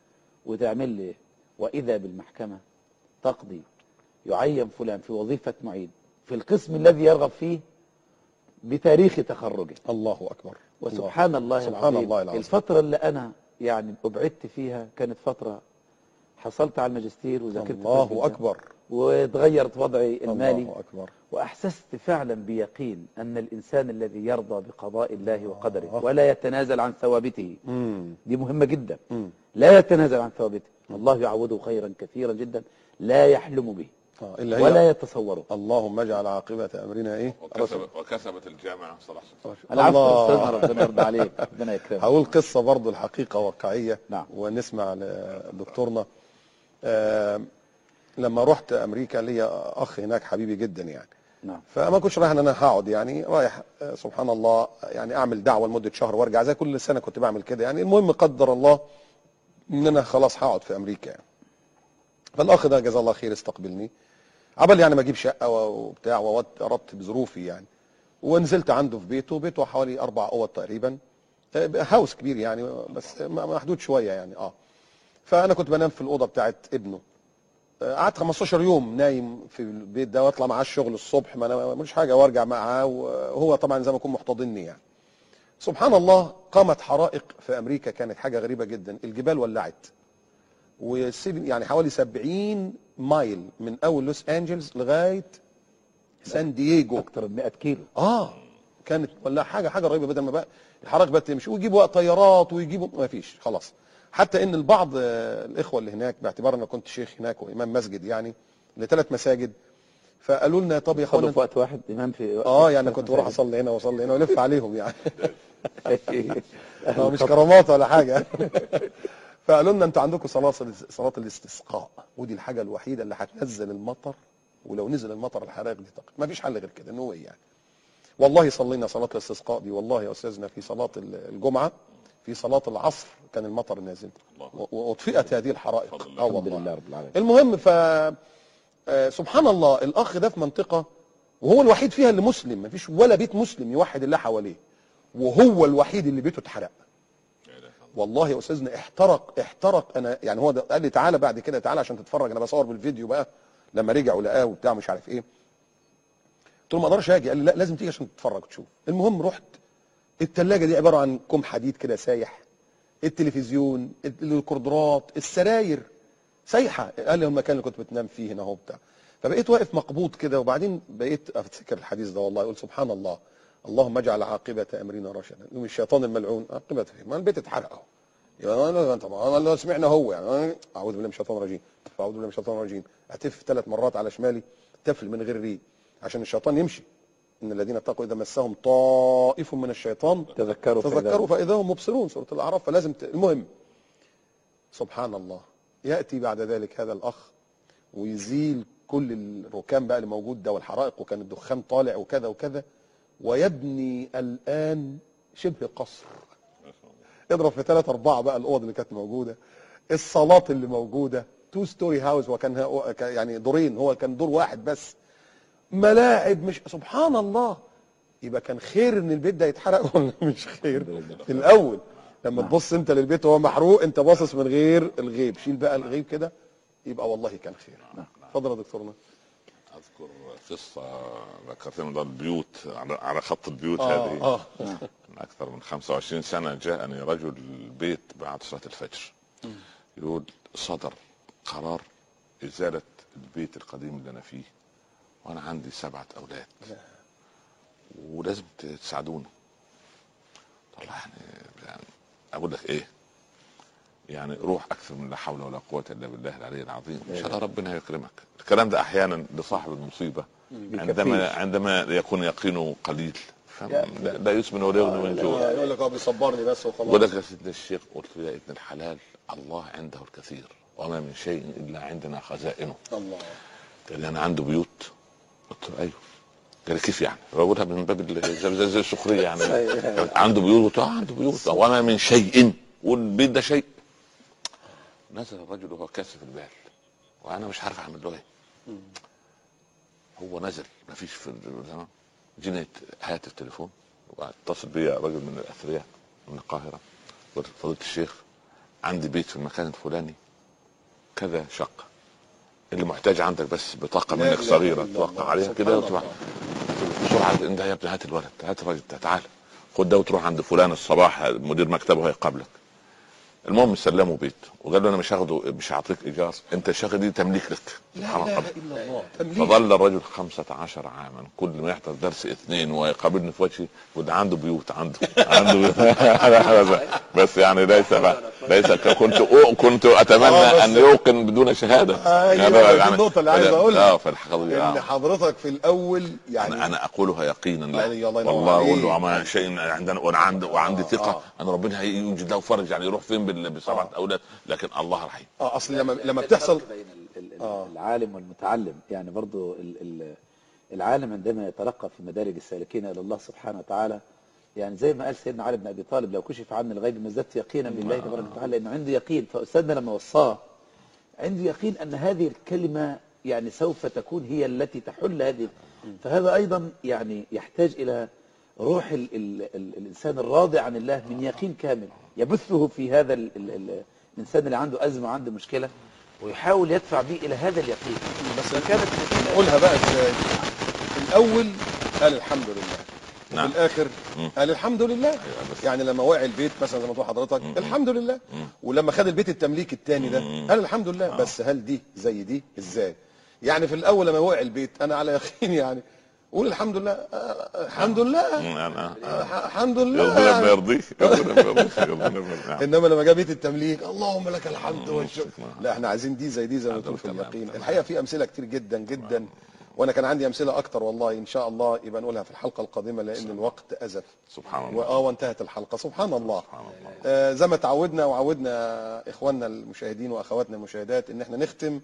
وتعمل لي وإذا بالمحكمة تقضي يعين فلان في وظيفة معيد في القسم الذي يرغب فيه بتاريخ تخرجه الله اكبر وسبحان الله سبحان العظيم الله العظيم. الفترة اللي أنا يعني أبعدت فيها كانت فترة حصلت على الماجستير وذاكرت الله كويس جداً. اكبر وتغيرت وضعي المالي الله اكبر وأحسست فعلا بيقين أن الإنسان الذي يرضى بقضاء الله وقدره ولا يتنازل عن ثوابته امم دي مهمة جدا امم لا يتنازل عن ثوابته الله يعوضه خيرا كثيرا جدا لا يحلم به آه. الا هي ولا يتصوره اللهم اجعل عاقبة امرنا ايه وكسبت وكسبت الجامعه صلاح العفو الله. أستاذنا ربنا يرضى عليك ربنا يكرمك هقول قصة برضو الحقيقة واقعية نعم. ونسمع لدكتورنا آه لما رحت امريكا ليا اخ هناك حبيبي جدا يعني نعم فما كنتش رايح ان انا هقعد يعني رايح آه، سبحان الله يعني اعمل دعوه لمده شهر وارجع زي كل سنه كنت بعمل كده يعني المهم قدر الله ان انا خلاص هقعد في امريكا يعني فالاخ ده جزاه الله خير استقبلني عبال يعني ما اجيب شقه وبتاع وارتب بظروفي يعني ونزلت عنده في بيته بيته حوالي اربع اوض تقريبا آه، هاوس كبير يعني بس محدود شويه يعني اه فانا كنت بنام في الاوضه بتاعت ابنه آه، قعدت 15 يوم نايم في البيت ده واطلع معاه الشغل الصبح ما انا مش حاجه وارجع معاه وهو طبعا زي ما يكون محتضني يعني سبحان الله قامت حرائق في امريكا كانت حاجه غريبه جدا الجبال ولعت وسيب يعني حوالي 70 مايل من اول لوس انجلز لغايه سان دييجو أكثر من 100 كيلو اه كانت ولا حاجه حاجه رهيبه بدل ما بقى الحرائق بقت تمشي ويجيبوا طيارات ويجيبوا ما فيش خلاص حتى ان البعض آه، الاخوه اللي هناك باعتبار انا كنت شيخ هناك وامام مسجد يعني لثلاث مساجد فقالوا لنا طب يا خدوا اخوانا في وقت واحد إمام في وقت اه يعني كنت بروح اصلي هنا واصلي هنا والف عليهم يعني أصلي آه، مش كرامات ولا حاجه فقالوا لنا انتوا عندكم صلاه صلاه الاستسقاء ودي الحاجه الوحيده اللي هتنزل المطر ولو نزل المطر الحرائق دي تقف ما فيش حل غير كده نو يعني والله صلينا صلاه الاستسقاء دي والله يا استاذنا في صلاه الجمعه في صلاه العصر كان المطر نازل الله. و- واطفئت هذه الحرائق بفضل الله. اه الحمد والله لله رب العالمين المهم ف آه، سبحان الله الاخ ده في منطقه وهو الوحيد فيها اللي مسلم مفيش ولا بيت مسلم يوحد الله حواليه وهو الوحيد اللي بيته اتحرق والله يا استاذنا احترق احترق انا يعني هو ده قال لي تعالى بعد كده تعالى عشان تتفرج انا بصور بالفيديو بقى لما رجع ولقاه وبتاع مش عارف ايه قلت له ما اقدرش اجي قال لي لا لازم تيجي عشان تتفرج تشوف المهم رحت الثلاجه دي عباره عن كوم حديد كده سايح التلفزيون الكوردرات السراير سايحه قال لي المكان اللي كنت بتنام فيه هنا اهو بتاع فبقيت واقف مقبوض كده وبعدين بقيت افتكر الحديث ده والله اقول سبحان الله اللهم اجعل عاقبه امرنا رشدا يوم الشيطان الملعون عاقبه فيه ما البيت اتحرق اهو يعني انا طبعا انا لو سمعنا هو يعني أنا اعوذ بالله من الشيطان الرجيم اعوذ بالله من الشيطان الرجيم اتف ثلاث مرات على شمالي تفل من غير ريق عشان الشيطان يمشي ان الذين اتقوا اذا مسهم طائف من الشيطان تذكروا فإذا تذكروا فاذا هم مبصرون سوره الاعراف فلازم ت... المهم سبحان الله ياتي بعد ذلك هذا الاخ ويزيل كل الركام بقى اللي موجود ده والحرائق وكان الدخان طالع وكذا وكذا ويبني الان شبه قصر اضرب في ثلاثة أربعة بقى الأوض اللي كانت موجودة الصالات اللي موجودة تو ستوري هاوس وكان ها- كان يعني دورين هو كان دور واحد بس ملاعب مش سبحان الله يبقى كان خير ان البيت ده يتحرق ولا مش خير في الاول لما تبص انت للبيت وهو محروق انت باصص من غير الغيب شيل بقى الغيب كده يبقى والله كان خير اتفضل يا دكتورنا اذكر قصه ذكرتني من البيوت على على خط البيوت اه هذه اه من اكثر من 25 سنه جاءني رجل البيت بعد صلاه الفجر يقول صدر قرار ازاله البيت القديم اللي انا فيه وانا عندي سبعه اولاد ولازم تساعدوني والله يعني, يعني اقول لك ايه يعني روح اكثر من لا حول ولا قوه الا بالله العلي العظيم ان شاء الله ربنا يكرمك الكلام ده احيانا لصاحب المصيبه عندما بيكفيش. عندما يكون يقينه قليل فلا لا يسمن ولا يغني من جوع يقول لك اه بيصبرني بس يقول وخلاص لك يا سيدنا الشيخ قلت له يا ابن الحلال الله عنده الكثير وما من شيء الا عندنا خزائنه الله قال لي انا عنده بيوت قلت له ايوه قال لي كيف يعني؟ بقولها من باب ال- زي, زي, زي السخريه يعني عنده بيوت قلت له آه عنده بيوت وما من شيء والبيت ده شيء نزل الرجل وهو كاسف البال وانا مش عارف اعمل له ايه هو نزل ما فيش في ال- جينا هاتف تليفون واتصل بيا رجل من الاثرياء من القاهره قلت فضيله الشيخ عندي بيت في المكان الفلاني كذا شقه اللي محتاج عندك بس بطاقه لا منك إله صغيره إلا توقع الله. عليها سبحان كده الله. وتبع بسرعه انت يا ابني هات الولد هات الراجل ده تعال خد ده وتروح عند فلان الصباح مدير مكتبه هيقابلك المهم سلموا بيت وقال له انا مش هاخده مش هعطيك ايجار انت الشقه دي تمليك لك لا سبحان اله الله الا الله تمليك فظل الرجل خمسة عشر عاما كل ما يحضر درس اثنين ويقابلني في وجهي يقول ده عنده بيوت عنده عنده بيوت بس يعني ليس ليس كنت أو- كنت اتمنى آه، بس- ان يوقن بدون شهاده أيوة، دي النقطة اللي عايز أقولها. اه فالحقيقة ان آه. حضرتك في الاول يعني انا انا اقولها يقينا لا يعني الله ينور والله اقول عليك. له وما شيء عندنا وانا عندي وعندي آه، ثقه آه. ان ربنا هيوجد له فرج يعني يروح فين بال- بسبعه اولاد لكن الله رحيم اه اصل لما لما بتحصل الفرق بين ال- ال- ال- آه. العالم والمتعلم يعني برضو ال- ال- العالم عندما يترقى في مدارج السالكين الى الله سبحانه وتعالى يعني زي ما قال سيدنا علي بن ابي طالب لو كشف عني الغيب ما ازددت يقينا بالله تبارك وتعالى لانه عنده يقين فاستاذنا لما وصاه عنده يقين ان هذه الكلمه يعني سوف تكون هي التي تحل هذه فهذا ايضا يعني يحتاج الى روح ال ال ال الانسان الراضي عن الله من يقين كامل يبثه في هذا ال ال ال الانسان اللي عنده ازمه وعنده مشكله ويحاول يدفع به الى هذا اليقين بس فكانت نقولها بقى ازاي في الاول قال الحمد لله نعم. وفي الاخر مم. قال الحمد لله بس. يعني لما وقع البيت مثلا زي ما تقول حضرتك الحمد لله ولما خد البيت التمليك الثاني ده قال الحمد لله بس هل دي زي دي ازاي يعني في الاول لما وقع البيت انا على يقين يعني قول الحمد لله آه، الحمد لله أنا- آه، الحمد لله ربنا يعني. ما يرضيك ربنا ما يرضيك ربنا ما يرضيك نعم. انما لما جاء بيت التمليك اللهم لك الحمد والشكر نعم. لا احنا عايزين دي زي دي زي ما تقول في تمام، اليقين تمام. الحقيقه في امثله كتير جدا جدا وانا كان عندي امثله اكتر والله ان شاء الله يبقى نقولها في الحلقه القادمه لان الوقت ازف سبحان الله واه وانتهت الحلقه سبحان الله سبحان الله آه زي ما تعودنا وعودنا اخواننا المشاهدين واخواتنا المشاهدات ان احنا نختم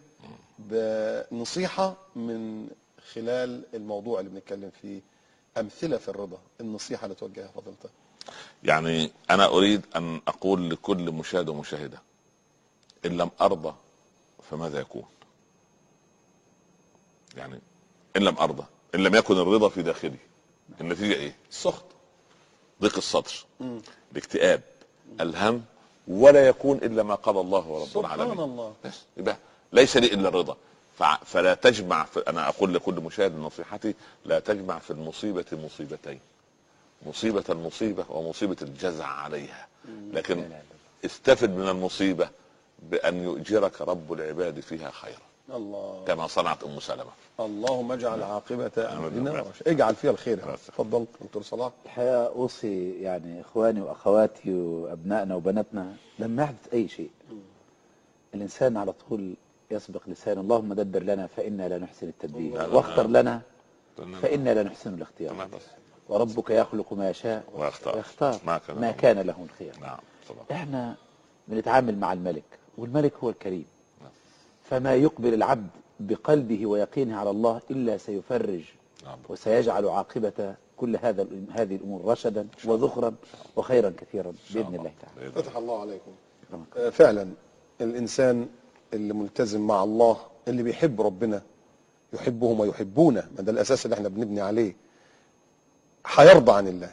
بنصيحه من خلال الموضوع اللي بنتكلم فيه امثله في الرضا النصيحه اللي توجهها فضيلتك يعني انا اريد ان اقول لكل مشاهد ومشاهده ان لم ارضى فماذا يكون؟ يعني ان لم ارضى ان لم يكن الرضا في داخلي النتيجه ايه؟ السخط ضيق الصدر الاكتئاب الهم ولا يكون الا ما قال الله ورب سبحان العالمين الله بس يبقى ليس لي الا الرضا فع- فلا تجمع في انا اقول لكل مشاهد نصيحتي لا تجمع في المصيبه مصيبتين مصيبه المصيبه ومصيبه الجزع عليها لكن استفد من المصيبه بان يؤجرك رب العباد فيها خيرا الله كما صنعت ام سلمه اللهم اجعل عاقبة امرنا آمين. رشدا. اجعل فيها الخير يا رب. بس. اتفضل دكتور صلاح الحقيقة أوصي يعني إخواني وأخواتي وأبنائنا وبناتنا لما يحدث أي شيء الإنسان على طول يسبق لسانه اللهم دبر لنا فإنا لا نحسن التدبير الله. واختر لنا فإنا لا نحسن الاختيار تمام بس وربك يخلق ما يشاء ويختار. ويختار ما كان ما له. كان له الخيار نعم صدق. احنا بنتعامل مع الملك والملك هو الكريم فما يقبل العبد بقلبه ويقينه على الله إلا سيفرج نعم. وسيجعل عاقبة كل هذا الأم- هذه الأمور رشدا وذخرا وخيرا كثيرا بإذن الله تعالى فتح الله عليكم أكرمك. آه، فعلا الانسان اللي ملتزم مع الله اللي بيحب ربنا يحبهم ويحبونه ما ده الاساس اللي احنا بنبني عليه هيرضى عن الله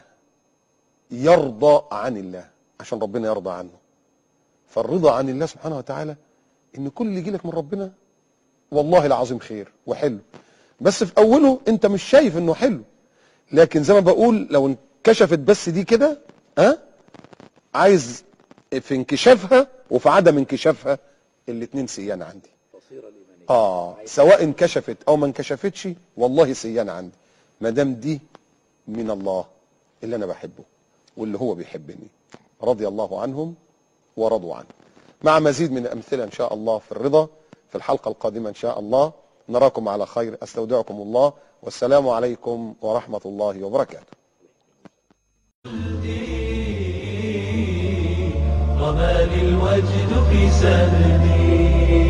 يرضى عن الله عشان ربنا يرضى عنه فالرضا عن الله سبحانه وتعالى ان كل اللي يجيلك من ربنا والله العظيم خير وحلو بس في اوله انت مش شايف انه حلو لكن زي ما بقول لو انكشفت بس دي كده ها عايز في انكشافها وفي عدم انكشافها الاتنين سيان عندي اه سواء انكشفت او ما انكشفتش والله سيان عندي ما دام دي من الله اللي انا بحبه واللي هو بيحبني رضي الله عنهم ورضوا عنه مع مزيد من الامثله ان شاء الله في الرضا في الحلقه القادمه ان شاء الله نراكم على خير استودعكم الله والسلام عليكم ورحمه الله وبركاته رماني الوجد في سهدي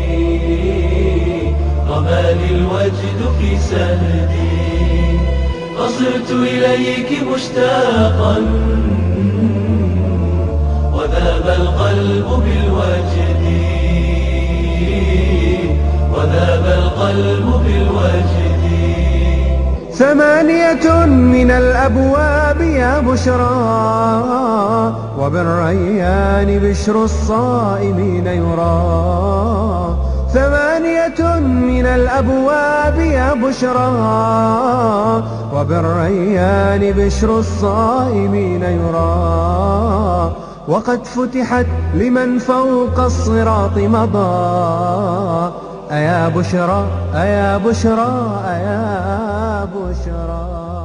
رماني الوجد في سهدي فصرت إليك مشتاقا وذاب القلب بالوجد وذاب القلب بالوجد ثمانية من الأبواب يا بشرى وبالريان بشر الصائمين يرى ثمانية من الأبواب يا بشرى وبالريان بشر الصائمين يرى وقد فتحت لمن فوق الصراط مضى أيا بشرى أيا بشرى أيا بشرى